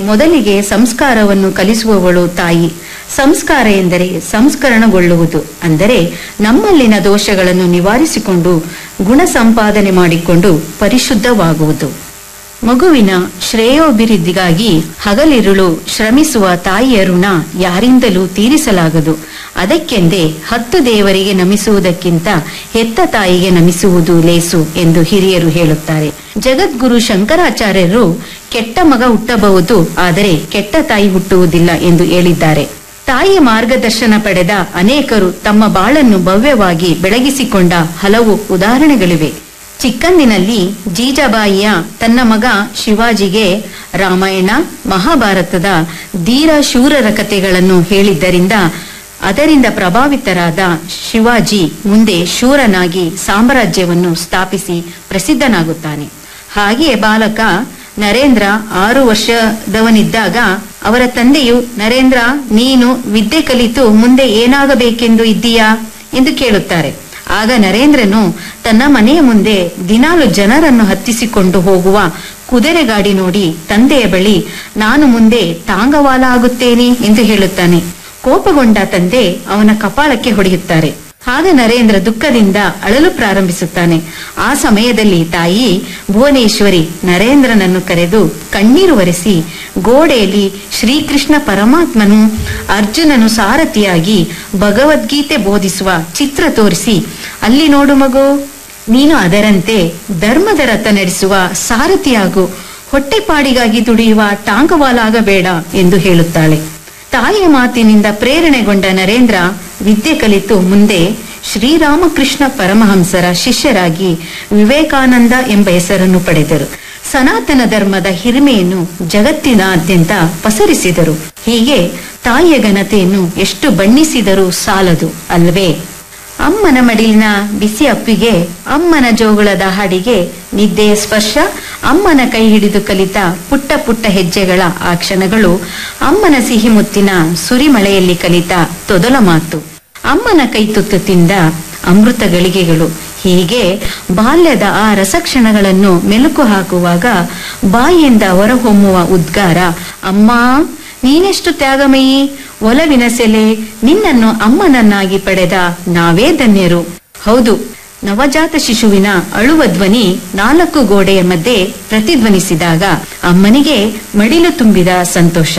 ಮೊದಲಿಗೆ ಸಂಸ್ಕಾರವನ್ನು ಕಲಿಸುವವಳು ತಾಯಿ ಸಂಸ್ಕಾರ ಎಂದರೆ ಸಂಸ್ಕರಣಗೊಳ್ಳುವುದು ಅಂದರೆ ನಮ್ಮಲ್ಲಿನ ದೋಷಗಳನ್ನು ನಿವಾರಿಸಿಕೊಂಡು ಗುಣ ಸಂಪಾದನೆ ಮಾಡಿಕೊಂಡು ಪರಿಶುದ್ಧವಾಗುವುದು ಮಗುವಿನ ಶ್ರೇಯೋಭಿವೃದ್ಧಿಗಾಗಿ ಹಗಲಿರುಳು ಶ್ರಮಿಸುವ ತಾಯಿಯ ಋಣ ಯಾರಿಂದಲೂ ತೀರಿಸಲಾಗದು ಅದಕ್ಕೆಂದೇ ಹತ್ತು ದೇವರಿಗೆ ನಮಿಸುವುದಕ್ಕಿಂತ ಹೆತ್ತ ತಾಯಿಗೆ ನಮಿಸುವುದು ಲೇಸು ಎಂದು ಹಿರಿಯರು ಹೇಳುತ್ತಾರೆ ಜಗದ್ಗುರು ಶಂಕರಾಚಾರ್ಯರು ಕೆಟ್ಟ ಮಗ ಹುಟ್ಟಬಹುದು ಆದರೆ ಕೆಟ್ಟ ತಾಯಿ ಹುಟ್ಟುವುದಿಲ್ಲ ಎಂದು ಹೇಳಿದ್ದಾರೆ ತಾಯಿಯ ಮಾರ್ಗದರ್ಶನ ಪಡೆದ ಅನೇಕರು ತಮ್ಮ ಬಾಳನ್ನು ಭವ್ಯವಾಗಿ ಬೆಳಗಿಸಿಕೊಂಡ ಹಲವು ಉದಾಹರಣೆಗಳಿವೆ ಚಿಕ್ಕಂದಿನಲ್ಲಿ ಜೀಜಾಬಾಯಿಯ ತನ್ನ ಮಗ ಶಿವಾಜಿಗೆ ರಾಮಾಯಣ ಮಹಾಭಾರತದ ಧೀರ ಶೂರರ ಕಥೆಗಳನ್ನು ಹೇಳಿದ್ದರಿಂದ ಅದರಿಂದ ಪ್ರಭಾವಿತರಾದ ಶಿವಾಜಿ ಮುಂದೆ ಶೂರನಾಗಿ ಸಾಮ್ರಾಜ್ಯವನ್ನು ಸ್ಥಾಪಿಸಿ ಪ್ರಸಿದ್ಧನಾಗುತ್ತಾನೆ ಹಾಗೆಯೇ ಬಾಲಕ ನರೇಂದ್ರ ಆರು ವರ್ಷದವನಿದ್ದಾಗ ಅವರ ತಂದೆಯು ನರೇಂದ್ರ ನೀನು ವಿದ್ಯೆ ಕಲಿತು ಮುಂದೆ ಏನಾಗಬೇಕೆಂದು ಇದ್ದೀಯಾ ಎಂದು ಕೇಳುತ್ತಾರೆ ಆಗ ನರೇಂದ್ರನು ತನ್ನ ಮನೆಯ ಮುಂದೆ ದಿನಾಲು ಜನರನ್ನು ಹತ್ತಿಸಿಕೊಂಡು ಹೋಗುವ ಕುದುರೆ ಗಾಡಿ ನೋಡಿ ತಂದೆಯ ಬಳಿ ನಾನು ಮುಂದೆ ತಾಂಗವಾಲ ಆಗುತ್ತೇನೆ ಎಂದು ಹೇಳುತ್ತಾನೆ ಕೋಪಗೊಂಡ ತಂದೆ ಅವನ ಕಪಾಳಕ್ಕೆ ಹೊಡೆಯುತ್ತಾರೆ ಆಗ ನರೇಂದ್ರ ದುಃಖದಿಂದ ಅಳಲು ಪ್ರಾರಂಭಿಸುತ್ತಾನೆ ಆ ಸಮಯದಲ್ಲಿ ತಾಯಿ ಭುವನೇಶ್ವರಿ ನರೇಂದ್ರನನ್ನು ಕರೆದು ಕಣ್ಣೀರು ಒರೆಸಿ ಗೋಡೆಯಲ್ಲಿ ಶ್ರೀಕೃಷ್ಣ ಪರಮಾತ್ಮನು ಅರ್ಜುನನು ಸಾರಥಿಯಾಗಿ ಭಗವದ್ಗೀತೆ ಬೋಧಿಸುವ ಚಿತ್ರ ತೋರಿಸಿ ಅಲ್ಲಿ ನೋಡು ಮಗು ನೀನು ಅದರಂತೆ ಧರ್ಮದ ರಥ ನಡೆಸುವ ಸಾರಥಿಯಾಗು ಹೊಟ್ಟೆಪಾಡಿಗಾಗಿ ದುಡಿಯುವ ಟಾಂಗವಾಲಾಗಬೇಡ ಎಂದು ಹೇಳುತ್ತಾಳೆ ತಾಯಿಯ ಮಾತಿನಿಂದ ಪ್ರೇರಣೆಗೊಂಡ ನರೇಂದ್ರ ವಿದ್ಯೆ ಕಲಿತು ಮುಂದೆ ಶ್ರೀರಾಮಕೃಷ್ಣ ಪರಮಹಂಸರ ಶಿಷ್ಯರಾಗಿ ವಿವೇಕಾನಂದ ಎಂಬ ಹೆಸರನ್ನು ಪಡೆದರು ಸನಾತನ ಧರ್ಮದ ಹಿರಿಮೆಯನ್ನು ಜಗತ್ತಿನಾದ್ಯಂತ ಪಸರಿಸಿದರು ಹೀಗೆ ತಾಯಿಯ ಘನತೆಯನ್ನು ಎಷ್ಟು ಬಣ್ಣಿಸಿದರೂ ಸಾಲದು ಅಲ್ವೇ ಅಮ್ಮನ ಮಡಿಲಿನ ಬಿಸಿ ಅಪ್ಪಿಗೆ ಅಮ್ಮನ ಜೋಗುಳದ ಹಾಡಿಗೆ ನಿದ್ದೆಯ ಸ್ಪರ್ಶ ಅಮ್ಮನ ಕೈ ಹಿಡಿದು ಕಲಿತ ಪುಟ್ಟ ಪುಟ್ಟ ಹೆಜ್ಜೆಗಳ ಆ ಕ್ಷಣಗಳು ಅಮ್ಮನ ಸಿಹಿ ಮುತ್ತಿನ ಸುರಿಮಳೆಯಲ್ಲಿ ಕಲಿತ ತೊದಲ ಮಾತು ಅಮ್ಮನ ಕೈ ತುತ್ತು ತಿಂದ ಅಮೃತ ಗಳಿಗೆಗಳು ಹೀಗೆ ಬಾಲ್ಯದ ಆ ರಸಕ್ಷಣಗಳನ್ನು ಮೆಲುಕು ಹಾಕುವಾಗ ಬಾಯಿಯಿಂದ ಹೊರಹೊಮ್ಮುವ ಉದ್ಗಾರ ಅಮ್ಮ ನೀನೆಷ್ಟು ತ್ಯಾಗಮಯಿ ಒಲವಿನ ಸೆಲೆ ನಿನ್ನನ್ನು ಅಮ್ಮನನ್ನಾಗಿ ಪಡೆದ ನಾವೇ ಧನ್ಯರು ಹೌದು ನವಜಾತ ಶಿಶುವಿನ ಅಳುವ ಧ್ವನಿ ನಾಲ್ಕು ಗೋಡೆಯ ಮಧ್ಯೆ ಪ್ರತಿಧ್ವನಿಸಿದಾಗ ಅಮ್ಮನಿಗೆ ಮಡಿಲು ತುಂಬಿದ ಸಂತೋಷ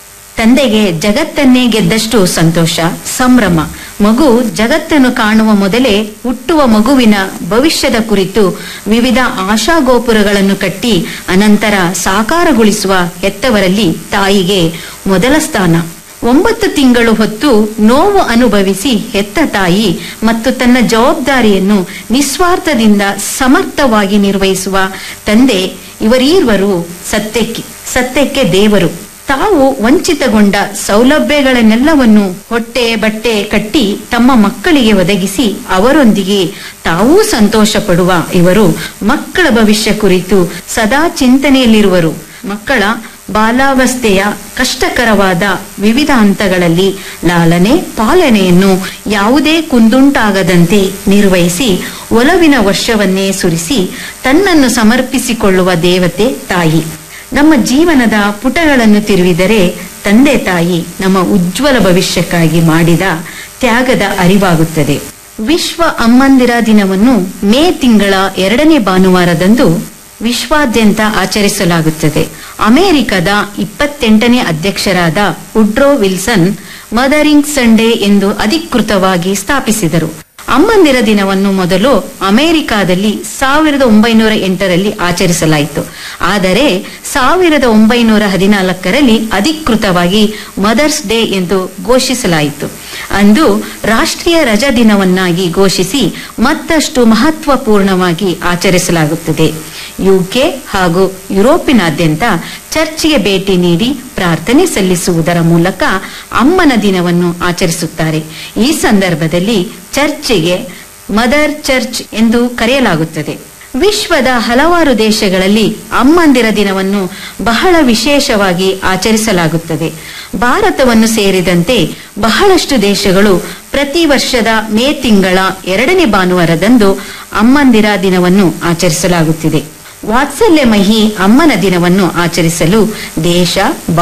ತಂದೆಗೆ ಜಗತ್ತನ್ನೇ ಗೆದ್ದಷ್ಟು ಸಂತೋಷ ಸಂಭ್ರಮ ಮಗು ಜಗತ್ತನ್ನು ಕಾಣುವ ಮೊದಲೇ ಹುಟ್ಟುವ ಮಗುವಿನ ಭವಿಷ್ಯದ ಕುರಿತು ವಿವಿಧ ಆಶಾಗೋಪುರಗಳನ್ನು ಕಟ್ಟಿ ಅನಂತರ ಸಾಕಾರಗೊಳಿಸುವ ಹೆತ್ತವರಲ್ಲಿ ತಾಯಿಗೆ ಮೊದಲ ಸ್ಥಾನ ಒಂಬತ್ತು ತಿಂಗಳು ಹೊತ್ತು ನೋವು ಅನುಭವಿಸಿ ಹೆತ್ತ ತಾಯಿ ಮತ್ತು ತನ್ನ ಜವಾಬ್ದಾರಿಯನ್ನು ನಿಸ್ವಾರ್ಥದಿಂದ ಸಮರ್ಥವಾಗಿ ನಿರ್ವಹಿಸುವ ತಂದೆ ಇವರೀರ್ವರು ಸತ್ಯಕ್ಕೆ ಸತ್ಯಕ್ಕೆ ದೇವರು ತಾವು ವಂಚಿತಗೊಂಡ ಸೌಲಭ್ಯಗಳನ್ನೆಲ್ಲವನ್ನು ಹೊಟ್ಟೆ ಬಟ್ಟೆ ಕಟ್ಟಿ ತಮ್ಮ ಮಕ್ಕಳಿಗೆ ಒದಗಿಸಿ ಅವರೊಂದಿಗೆ ತಾವೂ ಸಂತೋಷ ಪಡುವ ಇವರು ಮಕ್ಕಳ ಭವಿಷ್ಯ ಕುರಿತು ಸದಾ ಚಿಂತನೆಯಲ್ಲಿರುವರು ಮಕ್ಕಳ ಬಾಲಾವಸ್ಥೆಯ ಕಷ್ಟಕರವಾದ ವಿವಿಧ ಹಂತಗಳಲ್ಲಿ ಲಾಲನೆ ಪಾಲನೆಯನ್ನು ಯಾವುದೇ ಕುಂದುಂಟಾಗದಂತೆ ನಿರ್ವಹಿಸಿ ಒಲವಿನ ವರ್ಷವನ್ನೇ ಸುರಿಸಿ ತನ್ನನ್ನು ಸಮರ್ಪಿಸಿಕೊಳ್ಳುವ ದೇವತೆ ತಾಯಿ ನಮ್ಮ ಜೀವನದ ಪುಟಗಳನ್ನು ತಿರುವಿದರೆ ತಂದೆ ತಾಯಿ ನಮ್ಮ ಉಜ್ವಲ ಭವಿಷ್ಯಕ್ಕಾಗಿ ಮಾಡಿದ ತ್ಯಾಗದ ಅರಿವಾಗುತ್ತದೆ ವಿಶ್ವ ಅಮ್ಮಂದಿರ ದಿನವನ್ನು ಮೇ ತಿಂಗಳ ಎರಡನೇ ಭಾನುವಾರದಂದು ವಿಶ್ವಾದ್ಯಂತ ಆಚರಿಸಲಾಗುತ್ತದೆ ಅಮೆರಿಕದ ಇಪ್ಪತ್ತೆಂಟನೇ ಅಧ್ಯಕ್ಷರಾದ ಉಡ್ರೋ ವಿಲ್ಸನ್ ಮದರಿಂಗ್ ಸಂಡೇ ಎಂದು ಅಧಿಕೃತವಾಗಿ ಸ್ಥಾಪಿಸಿದರು ಅಮ್ಮಂದಿರ ದಿನವನ್ನು ಮೊದಲು ಅಮೆರಿಕಾದಲ್ಲಿ ಸಾವಿರದ ಒಂಬೈನೂರ ಎಂಟರಲ್ಲಿ ಆಚರಿಸಲಾಯಿತು ಆದರೆ ಸಾವಿರದ ಒಂಬೈನೂರ ಹದಿನಾಲ್ಕರಲ್ಲಿ ಅಧಿಕೃತವಾಗಿ ಮದರ್ಸ್ ಡೇ ಎಂದು ಘೋಷಿಸಲಾಯಿತು ಅಂದು ರಾಷ್ಟ್ರೀಯ ರಜಾ ದಿನವನ್ನಾಗಿ ಘೋಷಿಸಿ ಮತ್ತಷ್ಟು ಮಹತ್ವಪೂರ್ಣವಾಗಿ ಆಚರಿಸಲಾಗುತ್ತದೆ ಯುಕೆ ಹಾಗೂ ಯುರೋಪಿನಾದ್ಯಂತ ಚರ್ಚ್ಗೆ ಭೇಟಿ ನೀಡಿ ಪ್ರಾರ್ಥನೆ ಸಲ್ಲಿಸುವುದರ ಮೂಲಕ ಅಮ್ಮನ ದಿನವನ್ನು ಆಚರಿಸುತ್ತಾರೆ ಈ ಸಂದರ್ಭದಲ್ಲಿ ಚರ್ಚಿಗೆ ಮದರ್ ಚರ್ಚ್ ಎಂದು ಕರೆಯಲಾಗುತ್ತದೆ ವಿಶ್ವದ ಹಲವಾರು ದೇಶಗಳಲ್ಲಿ ಅಮ್ಮಂದಿರ ದಿನವನ್ನು ಬಹಳ ವಿಶೇಷವಾಗಿ ಆಚರಿಸಲಾಗುತ್ತದೆ ಭಾರತವನ್ನು ಸೇರಿದಂತೆ ಬಹಳಷ್ಟು ದೇಶಗಳು ಪ್ರತಿ ವರ್ಷದ ಮೇ ತಿಂಗಳ ಎರಡನೇ ಭಾನುವಾರದಂದು ಅಮ್ಮಂದಿರ ದಿನವನ್ನು ಆಚರಿಸಲಾಗುತ್ತಿದೆ ವಾತ್ಸಲ್ಯಮಹಿ ಅಮ್ಮನ ದಿನವನ್ನು ಆಚರಿಸಲು ದೇಶ